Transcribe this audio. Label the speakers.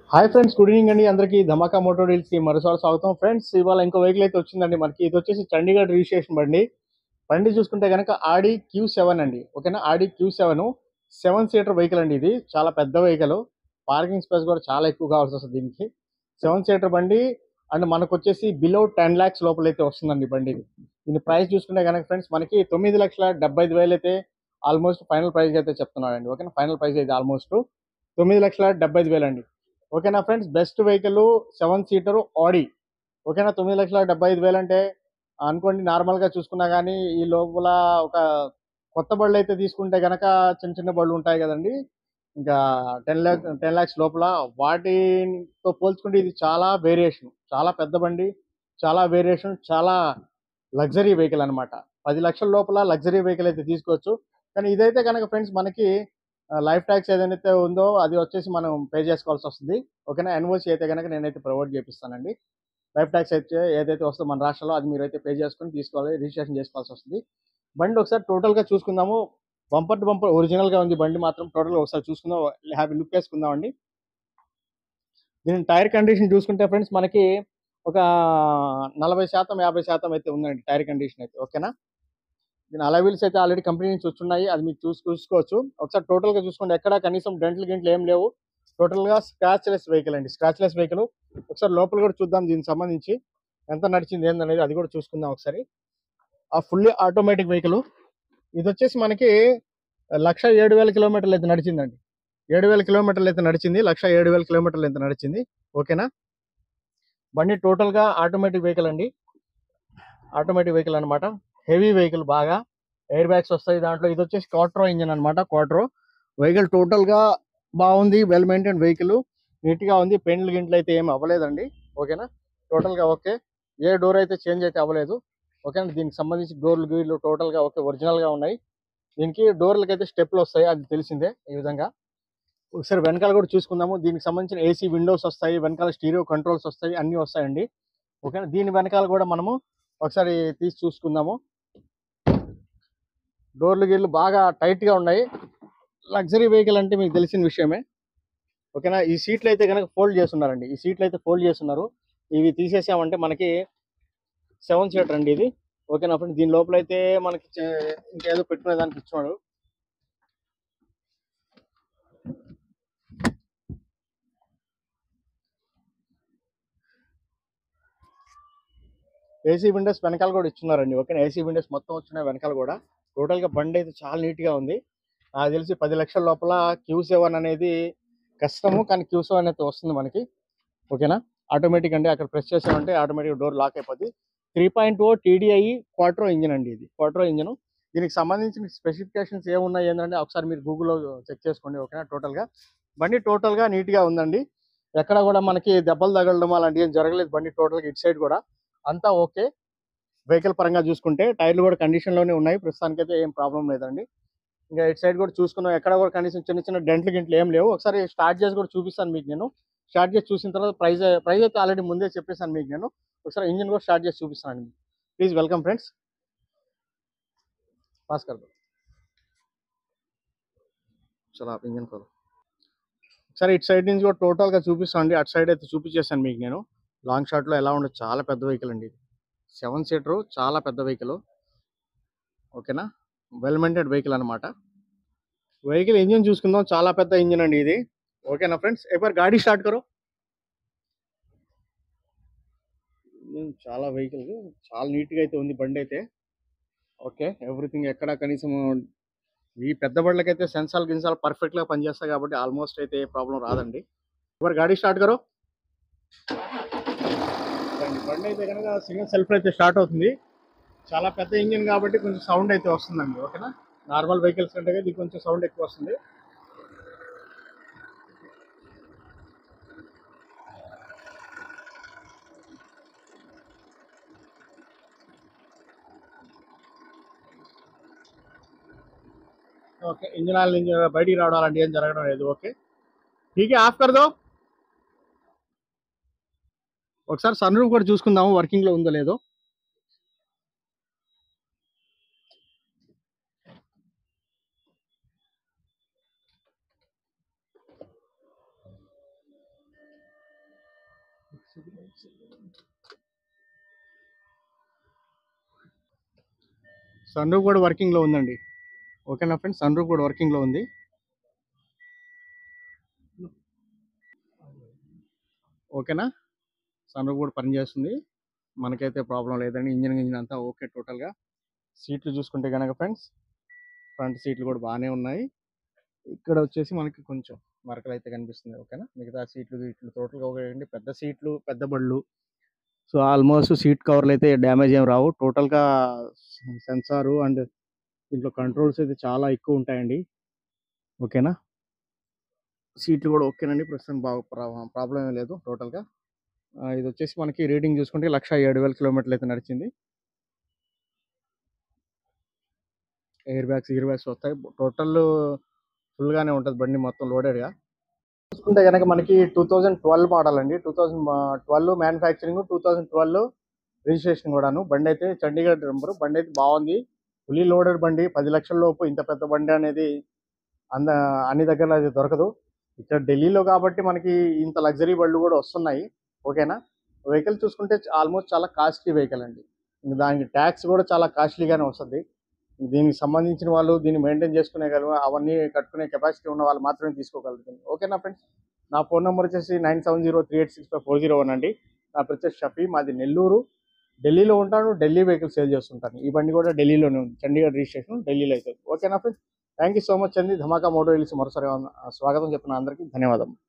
Speaker 1: hi friends good evening అండి అందరికీ ధమాకా Moto deals కి మరోసారి స్వాగతం ఫ్రెండ్స్ ఇవాళ ఇంకో వెహికల్ అయితే వచ్చిందండి మనకి ఇది వచ్చేసి చండీగఢ్ రిజిస్ట్రేషన్ బండి బండి చూసుకుంటే కనుక ఆడి క్యూ సెవెన్ అండి ఓకేనా Audi Q seven seven seater vehicle అండి ఇది చాలా పెద్ద వెహికల్ పార్కింగ్ స్పేస్ కూడా చాలా ఎక్కువ కావాల్సి వస్తుంది దీనికి సెవెన్ సీటర్ బండి అండ్ మనకు వచ్చేసి బిలో టెన్ ల్యాక్స్ లోపల అయితే వస్తుందండి ఈ బండి దీని ప్రైస్ చూసుకుంటే కనుక ఫ్రెండ్స్ మనకి తొమ్మిది లక్షల డెబ్బై ఐదు వేలు అయితే ఆల్మోస్ట్ ఫైనల్ ప్రైస్ అయితే చెప్తున్నాడండి ఓకేనా ఫైనల్ ప్రైస్ అయితే ఆల్మోస్ట్ తొమ్మిది లక్షల డెబ్బై ఐదు వేలు అండి ఓకేనా friends best vehicle seven seater Audi ఓకేనా తొమ్మిది లక్షల డెబ్బై ఐదు వేలు అంటే అనుకోండి నార్మల్గా చూసుకున్నా కానీ ఈ లోపల ఒక కొత్త బళ్ళు అయితే తీసుకుంటే కనుక చిన్న చిన్న బళ్ళు ఉంటాయి కదండి ఇంకా టెన్ ల్యాక్ టెన్ ల్యాక్స్ లోపల వాటితో పోల్చుకుంటే ఇది చాలా వేరియేషన్ చాలా పెద్ద బండి చాలా వేరియేషన్ చాలా లగ్జరీ వెహికల్ అన్నమాట పది లక్షల లోపల లగ్జరీ వెహికల్ అయితే తీసుకోవచ్చు కానీ ఇదైతే కనుక ఫ్రెండ్స్ మనకి లైఫ్ ట్యాక్స్ ఏదైతే ఉందో అది వచ్చేసి మనం పే చేసుకోవాల్సి వస్తుంది ఓకేనా ఎన్ఓసి అయితే కనుక నేనైతే ప్రొవైడ్ చేపిస్తానండి లైఫ్ ట్యాక్స్ అయితే ఏదైతే వస్తుందో మన రాష్ట్రంలో అది మీరైతే పే చేసుకొని తీసుకోవాలి రిజిస్ట్రేషన్ చేసుకోవాల్సి వస్తుంది బండి ఒకసారి టోటల్గా చూసుకుందాము బంపర్ టు బంపర్ ఒరిజినల్గా ఉంది బండి మాత్రం టోటల్గా ఒకసారి చూసుకుందాం హ్యాపీ లుక్ వేసుకుందామండి దీని టైర్ కండిషన్ చూసుకుంటే ఫ్రెండ్స్ మనకి ఒక నలభై శాతం యాభై శాతం అయితే ఉందండి టైర్ కండిషన్ అయితే ఓకేనా దీని అలవీల్స్ అయితే ఆల్రెడీ కంపెనీ నుంచి వచ్చున్నాయి అది మీకు చూసి చూసుకోవచ్చు ఒకసారి టోటల్ గా చూసుకోండి ఎక్కడ కనీసం డెంట్లు గింట్లు ఏం లేవు టోటల్ గా స్క్రాచ్ లెస్ వెహికల్ అండి స్క్రాచ్ లెస్ వెహికల్ ఒకసారి లోపల కూడా చూద్దాం దీనికి సంబంధించి ఎంత నడిచింది ఏందనేది అది కూడా చూసుకుందాం ఒకసారి ఆ ఫుల్లీ ఆటోమేటిక్ వెహికల్ ఇది వచ్చేసి మనకి లక్ష ఏడు వేల కిలోమీటర్లు అయితే నడిచిందండి ఏడు వేల కిలోమీటర్లు అయితే నడిచింది లక్ష ఏడు వేల కిలోమీటర్లు అయితే నడిచింది ఓకేనా బండి టోటల్ గా ఆటోమేటిక్ వెహికల్ అండి ఆటోమేటిక్ వెహికల్ అన్నమాట హెవీ వెహికల్ బాగా ఎయిర్ బ్యాగ్స్ వస్తాయి దాంట్లో ఇది వచ్చేసి క్వాట్రో ఇంజిన్ అనమాట క్వాట్రో వెహికల్ టోటల్ గా బాగుంది వెల్ మెయింటైన్ వెహికల్ నీట్ గా ఉంది పెండ్లు గింట్లు అయితే ఏమి అవ్వలేదండి ఓకేనా టోటల్ గా ఓకే ఏ డోర్ అయితే చేంజ్ అయితే అవ్వలేదు ఓకేనా దీనికి సంబంధించి డోర్లు గీర్లు టోటల్ గా ఓకే ఒరిజినల్ గా ఉన్నాయి దీనికి డోర్లకి అయితే స్టెప్లు వస్తాయి అది తెలిసిందే ఈ విధంగా ఒకసారి వెనకాల కూడా చూసుకుందాము దీనికి సంబంధించిన ఏసీ విండోస్ వస్తాయి వెనకాల స్టీరియో కంట్రోల్స్ వస్తాయి అన్ని వస్తాయండి ఓకేనా దీని వెనకాల కూడా మనము ఒకసారి తీసి చూసుకుందాము డోర్లు గీర్లు బాగా టైట్ గా ఉన్నాయి లగ్జరీ వెహికల్ అంటే మీకు తెలిసిన విషయమే ఓకేనా ఈ సీట్లు అయితే కనుక ఫోల్డ్ చేస్తున్నారండి ఈ సీట్లు అయితే ఫోల్డ్ చేస్తున్నారు ఇవి తీసేసామంటే మనకి సెవెన్ సీటర్ అండి ఇది ఓకేనా ఫ్రెండ్ దీని లోపల అయితే మనకి చే- ఇంకేదో పెట్టుకునే దానికి ఇచ్చినాడు ఏసీ విండోస్ వెనకాల కూడా ఇచ్చున్నారండి ఓకేనా ఏసీ విండోస్ మొత్తం వచ్చినాయి వెనకాల కూడా టోటల్ గా బండి అయితే చాలా నీట్ గా ఉంది నాకు తెలిసి పది లక్షల లోపల క్యూ సెవెన్ అనేది కష్టము కానీ క్యూ సెవెన్ అయితే వస్తుంది మనకి ఓకేనా ఆటోమేటిక్ అండి అక్కడ ప్రెస్ చేసామంటే ఆటోమేటిక్ డోర్ లాక్ అయిపోద్ది three point o TDI quattro engine అండి ఇది క్వార్టరో ఇంజిన్ దీనికి సంబంధించిన స్పెసిఫికేషన్స్ ఏమున్నాయి ఏంటంటే ఒకసారి మీరు గూగుల్లో చెక్ చేసుకోండి ఓకేనా టోటల్ గా బండి టోటల్ గా నీట్ గా ఉందండి ఎక్కడ కూడా మనకి దెబ్బలు తగలడం అలాంటివి ఏం జరగలేదు బండి టోటల్ గా ఇటు సైడ్ కూడా అంతా ఓకే వెహికల్ పరంగా చూసుకుంటే టైర్లు కూడా కండిషన్ లోనే ఉన్నాయి ప్రస్తుతానికి అయితే ఏం ప్రాబ్లం లేదండి ఇంకా ఇటు సైడ్ కూడా చూసుకున్నాం ఎక్కడ కూడా కనీసం చిన్న చిన్న డెంట్లు గింట్లు ఏం లేవు ఒకసారి స్టార్ట్ చేసి కూడా చూపిస్తాను మీకు నేను స్టార్ట్ చేసి చూసిన తర్వాత ప్రైస్ ప్రైస్ అయితే ఆల్రెడీ ముందే చెప్పేసాను మీకు నేను ఒకసారి ఇంజిన్ కూడా స్టార్ట్ చేసి చూపిస్తాను ప్లీజ్ వెల్కమ్ ఫ్రెండ్స్ పాస్ కర్ దో చలో ఆప్ ఇంజిన్ కదో ఒకసారి ఇటు సైడ్ నుంచి కూడా టోటల్ గా చూపిస్తాను అండి అటు సైడ్ అయితే చూపించేసాను మీకు నేను లాంగ్ షాట్ లో ఎలా ఉండదు చాలా పెద్ద వెహికల్ అండి ఇది సెవెన్ సీటర్ చాలా పెద్ద వెహికల్ ఓకేనా వెల్ మెయింటైన్ వెహికల్ అనమాట వెహికల్ ఇంజిన్ చూసుకుందాం చాలా పెద్ద ఇంజిన్ అండి ఇది ఓకేనా ఫ్రెండ్స్ ఒకసారి గాడి స్టార్ట్ కరో ఇంజిన్ చాలా వెహికల్ చాలా నీట్ గా అయితే ఉంది బండి అయితే ఓకే ఎవ్రీథింగ్ ఎక్కడ కనీసం ఈ పెద్ద బండ్లకైతే సెన్సార్ గిన్సాల్ పర్ఫెక్ట్ గా పనిచేస్తాయి కాబట్టి ఆల్మోస్ట్ అయితే ఏ ప్రాబ్లం రాదండి ఒకసారి గాడి స్టార్ట్ కరో బండి బండి అయితే కనుక సింగిల్ సెల్ఫ్ అయితే స్టార్ట్ అవుతుంది చాలా పెద్ద ఇంజిన్ కాబట్టి కొంచెం సౌండ్ అయితే వస్తుందండి ఓకేనా నార్మల్ వెహికల్స్ కంటే ఇది కొంచెం సౌండ్ ఎక్కువ వస్తుంది ఓకే ఇంజిన్ ఆయిల్ నుంచి బయటికి రావడం అలాంటి ఏం జరగడం లేదు ఓకే ఠీకే ఆఫ్ కర్దో ఒకసారి సన్ రూఫ్ కూడా చూసుకుందాము వర్కింగ్ లో ఉందో లేదో సన్ రూఫ్ కూడా వర్కింగ్ లో ఉందండి ఓకేనా ఫ్రెండ్స్ సన్ రూఫ్ కూడా వర్కింగ్ లో ఉంది ఓకేనా సన్ రూఫ్ కూడా పనిచేస్తుంది మనకైతే ప్రాబ్లం లేదండి ఇంజిన్ ఇంజిన్ అంతా ఓకే టోటల్గా సీట్లు చూసుకుంటే కనుక ఫ్రెండ్స్ ఫ్రంట్ సీట్లు కూడా బాగానే ఉన్నాయి ఇక్కడ వచ్చేసి మనకి కొంచెం మరకలు అయితే కనిపిస్తుంది ఓకేనా మిగతా సీట్లు వీట్లు టోటల్గా ఒకటి పెద్ద సీట్లు పెద్ద బళ్ళు సో ఆల్మోస్ట్ సీట్ కవర్లు అయితే డ్యామేజ్ ఏం రావు టోటల్గా సెన్సారు అండ్ దీంట్లో కంట్రోల్స్ అయితే చాలా ఎక్కువ ఉంటాయండి ఓకేనా సీట్లు కూడా ఓకేనండి ప్రస్తుతం బాగా ప్రాబ్లం ఏం లేదు టోటల్గా ఇది వచ్చేసి మనకి రీడింగ్ చూసుకుంటే లక్ష ఏడు వేల కిలోమీటర్లు అయితే నడిచింది ఎయిర్ బ్యాగ్స్ ఇయర్ బ్యాగ్స్ వస్తాయి టోటల్ ఫుల్గానే ఉంటుంది బండి మొత్తం లోడెడ్గా చూసుకుంటే కనుక మనకి టూ థౌజండ్ ట్వెల్వ్ మోడల్ అండి two thousand twelve manufacturing two thousand twelve registration కూడాను బండి అయితే చండీగఢ్ నెంబర్ బండి అయితే బాగుంది ఫుల్లీ లోడెడ్ బండి పది లక్షల లోపు ఇంత పెద్ద బండి అనేది అంద అన్ని దగ్గర అది దొరకదు ఇక్కడ ఢిల్లీలో కాబట్టి మనకి ఇంత లగ్జరీ బళ్ళు కూడా వస్తున్నాయి ఓకేనా వెహికల్ చూసుకుంటే ఆల్మోస్ట్ చాలా కాస్ట్లీ వెహికల్ అండి ఇంక దానికి ట్యాక్స్ కూడా చాలా కాస్ట్లీగానే వస్తుంది దీనికి సంబంధించిన వాళ్ళు దీన్ని మెయింటైన్ చేసుకునే గల అవన్నీ కట్టుకునే కెపాసిటీ ఉన్న వాళ్ళు మాత్రమే తీసుకోగలుగుతుంది ఓకేనా ఫ్రెండ్స్ నా ఫోన్ నెంబర్ వచ్చేసి nine seven zero three eight six five four zero one అండి నా పేరు వచ్చేసి షఫీ మాది నెల్లూరు ఢిల్లీలో ఉంటాను ఢిల్లీ వెహికల్ సేల్ చేస్తుంటాను ఈ బండి కూడా ఢిల్లీలోనే ఉంది చండీగఢ్ రిజిస్ట్రేషన్ ఢిల్లీలో అవుతుంది ఓకేనా friends thank you so much అండి ధమాకా మోటో హిల్స్ మరోసారి స్వాగతం చెప్పిన అందరికీ ధన్యవాదాలు